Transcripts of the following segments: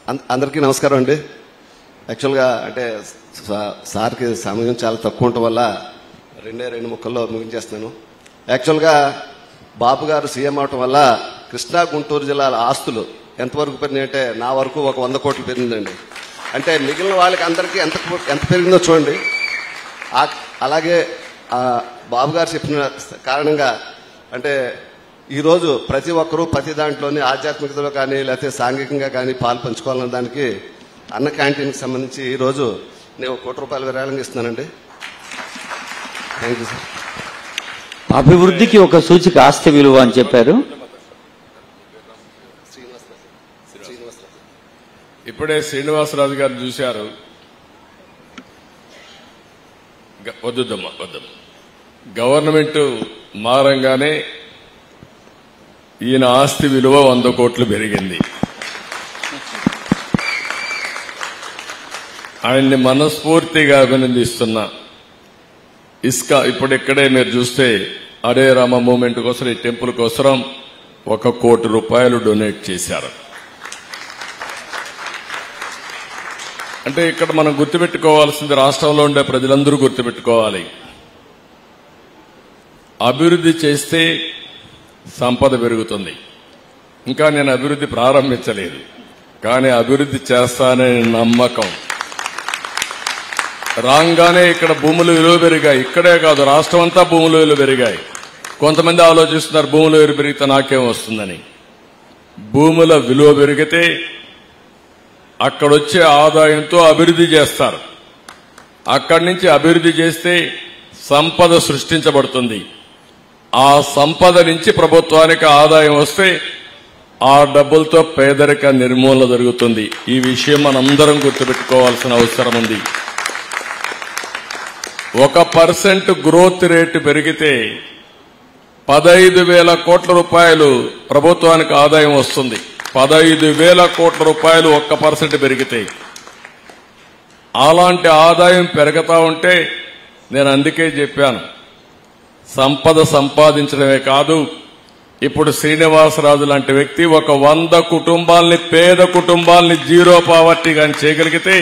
అం- అందరికీ నమస్కారం అండి యాక్చువల్గా అంటే సా- సార్కి సమయం చాలా తక్కువ ఉండటం వల్ల రెండే రెండు ముక్కల్లో ముగించేస్తాను యాక్చువల్గా బాబు గారు సీఎం అవటం వల్ల కృష్ణా గుంటూరు జిల్లాల ఆస్తులు ఎంతవరకు పెరిగినాయి అంటే నా వరకు ఒక వంద కోట్లు పెరిగిందండి అంటే మిగిలిన వాళ్ళకి అందరికీ ఎంత ఎంత పెరిగిందో చూడండి ఆ- అలాగే ఆ బాబు గారు చెప్పిన కారణంగా అంటే ఈరోజు ప్రతి ఒక్కరూ ప్రతి దాంట్లోని ఆధ్యాత్మికతలో కానీ లేకపోతే సాంఘికంగా కానీ పాలు పంచుకోవాలన్న దానికి అన్న క్యాంటీన్కి సంబంధించి ఈరోజు నేను ఒక కోటి రూపాయలు విరాళంగా ఇస్తున్నానండి థ్యాంక్ యూ సార్ అభివృద్ధికి ఒక సూచిక ఆస్తి విలువ అని చెప్పారు ఇప్పుడే శ్రీనివాసరాజు గారు చూశారు గ- వద్దుద్దమ్మా వద్దమ్మా గవర్నమెంట్ మారంగానే ఈయన ఆస్తి విలువ వంద కోట్లు పెరిగింది ఆయన్ని మనస్ఫూర్తిగా అభినందిస్తున్నా ఇసుక ఇప్పుడు ఇక్కడే మీరు చూస్తే అరే రామ మూమెంట్ కోసం ఈ టెంపుల్ కోసం ఒక కోటి రూపాయలు డొనేట్ చేశారు అంటే ఇక్కడ మనం గుర్తుపెట్టుకోవాల్సింది రాష్ట్రంలో ఉండే ప్రజలందరూ గుర్తుపెట్టుకోవాలి అభివృద్ధి చేస్తే సంపద పెరుగుతుంది ఇంకా నేను అభివృద్ధి ప్రారంభించలేదు కానీ అభివృద్ధి చేస్తాననే నమ్మకం రాగానే ఇక్కడ భూములు విలువ పెరిగాయి ఇక్కడే కాదు రాష్ట్రం అంతా భూముల విలువ పెరిగాయి కొంతమంది ఆలోచిస్తున్నారు భూముల విలువ పెరిగితే నాకేం వస్తుందని భూముల విలువ పెరిగితే అక్కడొచ్చే ఆదాయంతో అభివృద్ధి చేస్తారు అక్కడి నుంచి అభివృద్ధి చేస్తే సంపద సృష్టించబడుతుంది ఆ సంపద నుంచి ప్రభుత్వానికి ఆదాయం వస్తే ఆ డబ్బులతో పేదరిక నిర్మూలన జరుగుతుంది ఈ విషయం మనందరం గుర్తుపెట్టుకోవాల్సిన అవసరం ఉంది ఒక పర్సెంట్ గ్రోత్ రేటు పెరిగితే పదైదు వేల కోట్ల రూపాయలు ప్రభుత్వానికి ఆదాయం వస్తుంది పదైదు వేల కోట్ల రూపాయలు ఒక్క పర్సెంట్ పెరిగితే అలాంటి ఆదాయం పెరుగుతా ఉంటే నేను అందుకే చెప్పాను సంపద సంపాదించడమే కాదు ఇప్పుడు శ్రీనివాసరాజు లాంటి వ్యక్తి ఒక వంద కుటుంబాల్ని పేద కుటుంబాల్ని జీరో పావర్టీ కానీ చేయగలిగితే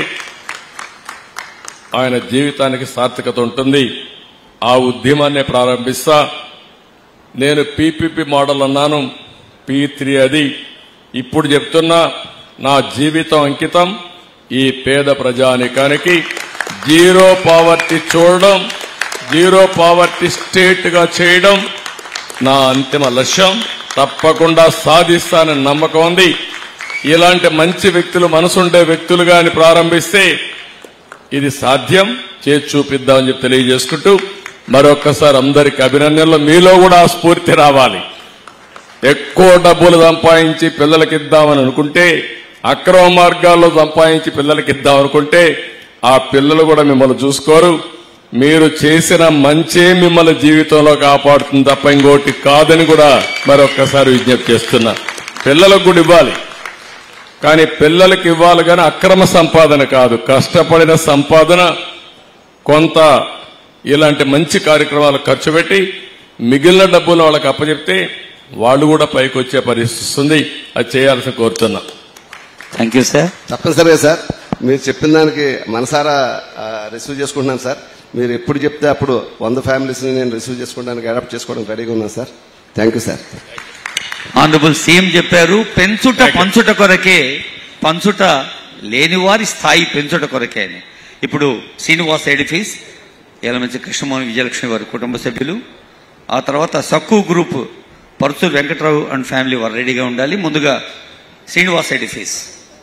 ఆయన జీవితానికి సార్థకత ఉంటుంది ఆ ఉద్యమాన్ని ప్రారంభిస్తా నేను పీపీపీ మోడల్ అన్నాను పీ త్రీ అది ఇప్పుడు చెప్తున్నా నా జీవితం అంకితం ఈ పేద ప్రజానికానికి జీరో పావర్టీ చూడడం జీరో పావర్టీ స్టేట్ గా చేయడం నా అంతిమ లక్ష్యం తప్పకుండా సాధిస్తానని నమ్మకం ఉంది ఇలాంటి మంచి వ్యక్తులు మనసుండే వ్యక్తులుగాని ప్రారంభిస్తే ఇది సాధ్యం చేసి చూపిద్దామని చెప్పి తెలియజేసుకుంటూ మరొక్కసారి అందరికి అభినందనలు మీలో కూడా ఆ స్ఫూర్తి రావాలి ఎక్కువ డబ్బులు సంపాదించి పిల్లలకి ఇద్దామని అనుకుంటే అక్రమ మార్గాల్లో సంపాదించి పిల్లలకి ఇద్దాం అనుకుంటే ఆ పిల్లలు కూడా మిమ్మల్ని చూసుకోరు మీరు చేసిన మంచే మిమ్మల్ని జీవితంలో కాపాడుతుంది తప్ప ఇంకోటి కాదని కూడా మరొక్కసారి విజ్ఞప్తి చేస్తున్నా పిల్లలకు కూడా ఇవ్వాలి కానీ పిల్లలకి ఇవ్వాలి కానీ అక్రమ సంపాదన కాదు కష్టపడిన సంపాదన కొంత ఇలాంటి మంచి కార్యక్రమాలు ఖర్చు పెట్టి మిగిలిన డబ్బులు వాళ్ళకి అప్పచెప్తే వాళ్ళు కూడా పైకి వచ్చే పరిస్థితి వస్తుంది అది చేయాల్సి కోరుతున్నా థ్యాంక్ యూ సార్ తప్పనిసరిగా సార్ మీరు చెప్పిన దానికి మనసారా ఆ, రిసీవ్ చేసుకుంటున్నాను సార్ మీరు ఎప్పుడు చెప్తే అప్పుడు వంద ఫ్యామిలీస్ని నేను రిసీవ్ చేసుకోవడానికి అడాప్ట్ చేసుకోవడానికి రెడీగా ఉన్నాను sir thank you sir honourable CM చెప్పారు పెంచుట పంచుట కొరకే పంచుట లేనివారి స్థాయి పెంచుట కొరకే అని ఇప్పుడు శ్రీనివాస్ ఎడిఫీస్ ఏలమంచి కృష్ణమోహన్ విజయలక్ష్మి వారి కుటుంబ సభ్యులు ఆ తర్వాత Sakku group Paruchuru Venkatrao and family వారు రెడీగా ఉండాలి ముందుగా శ్రీనివాస్ ఎడిఫీస్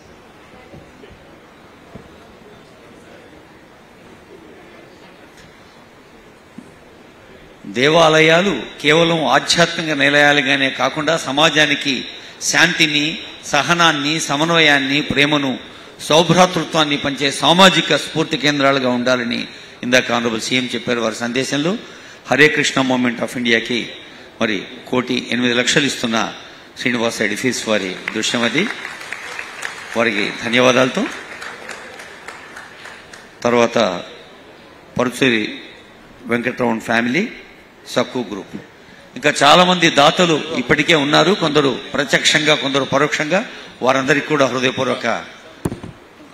దేవాలయాలు కేవలం ఆధ్యాత్మిక నిలయాలుగానే కాకుండా సమాజానికి శాంతిని సహనాన్ని సమన్వయాన్ని ప్రేమను సౌభ్రాతృత్వాన్ని పంచే సామాజిక స్ఫూర్తి కేంద్రాలుగా ఉండాలని ఇందాక ఆనరబుల్ సీఎం చెప్పారు వారి సందేశంలో హరే కృష్ణ మూమెంట్ ఆఫ్ ఇండియాకి మరి కోటి ఎనిమిది లక్షలు ఇస్తున్న శ్రీనివాస ఎడిఫీస్ వారి దృశ్యం అది వారికి ధన్యవాదాలతో తర్వాత పరుచూరి వెంకట్రమణ్ ఫ్యామిలీ సక్కు గ్రూప్ ఇంకా చాలా మంది దాతలు ఇప్పటికే ఉన్నారు కొందరు ప్రత్యక్షంగా కొందరు పరోక్షంగా వారందరికీ కూడా హృదయపూర్వక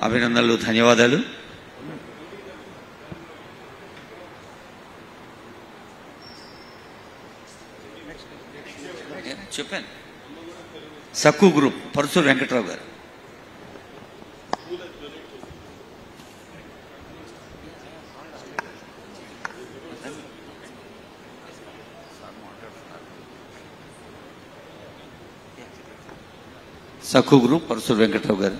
అభినందనలు ధన్యవాదాలు చెప్పాను సక్కు గ్రూప్ పరశురు వెంకట్రావు గారు సక్కు గ్రూప్ పరశురు వెంకట్రావు గారు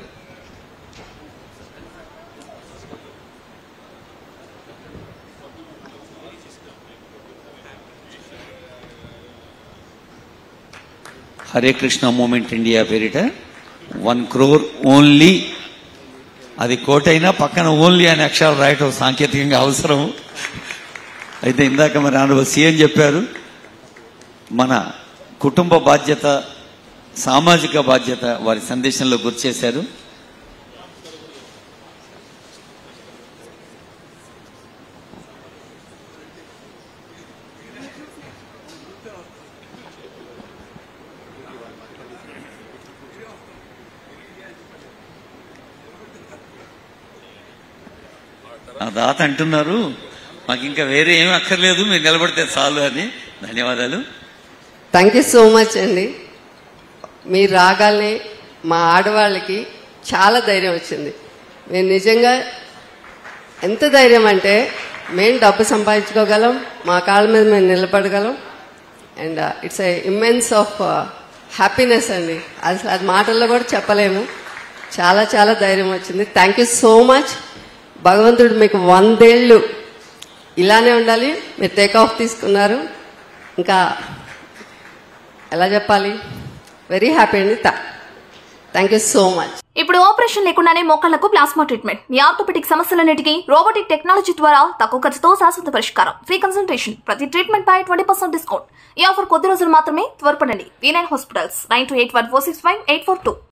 హరే కృష్ణ మూమెంట్ ఇండియా పేరిట వన్ క్రోర్ ఓన్లీ అది కోటైనా పక్కన ఓన్లీ అనే అక్షరాలు రాయటం సాంకేతికంగా అవసరం అయితే ఇందాక మరి ఆనవ సీఎం చెప్పారు మన కుటుంబ బాధ్యత సామాజిక బాధ్యత వారి సందేశంలో గుర్తు చేశారు ఆ దాత అంటున్నారు మాకు ఇంకా వేరే ఏమీ అక్కర్లేదు మీరు నిలబడితే చాలు అని ధన్యవాదాలు థ్యాంక్ యూ సో మచ్ అండి మీరు రాగానే మా ఆడవాళ్ళకి చాలా ధైర్యం వచ్చింది మేము నిజంగా ఎంత ధైర్యం అంటే మేము డబ్బు సంపాదించుకోగలం మా కాళ్ళ మీద మేము నిలబడగలం and it's a immense of happiness అండి అసలు అది మాటల్లో కూడా చెప్పలేము చాలా చాలా ధైర్యం వచ్చింది థ్యాంక్ యూ సో మచ్ భగవంతుడు మీకు వందేళ్ళు ఇలానే ఉండాలి మీరు టేక్ ఆఫ్ తీసుకున్నారు ఇంకా ఎలా చెప్పాలి వెరీ హ్యాపీ అండి థ్యాంక్ యూ సో మచ్ ఇప్పుడు ఆపరేషన్ లేకుండానే మోకాళ్లకు ప్లాస్మా ట్రీట్మెంట్ మీ ఆర్థోపెటిక్ సమస్యలన్నిటికీ రోబోటిక్ టెక్నాలజీ ద్వారా తక్కువ ఖర్చుతో శాశ్వత పరిష్కారం ఫ్రీ కన్సల్టేషన్ ప్రతి ట్రీట్మెంట్ పై ట్వంటీ పర్సెంట్ డిస్కౌంట్ ఈ ఆఫర్ కొద్ది రోజులు మాత్రమే త్వరపడండి V nine hospitals nine two eight one four six five eight four two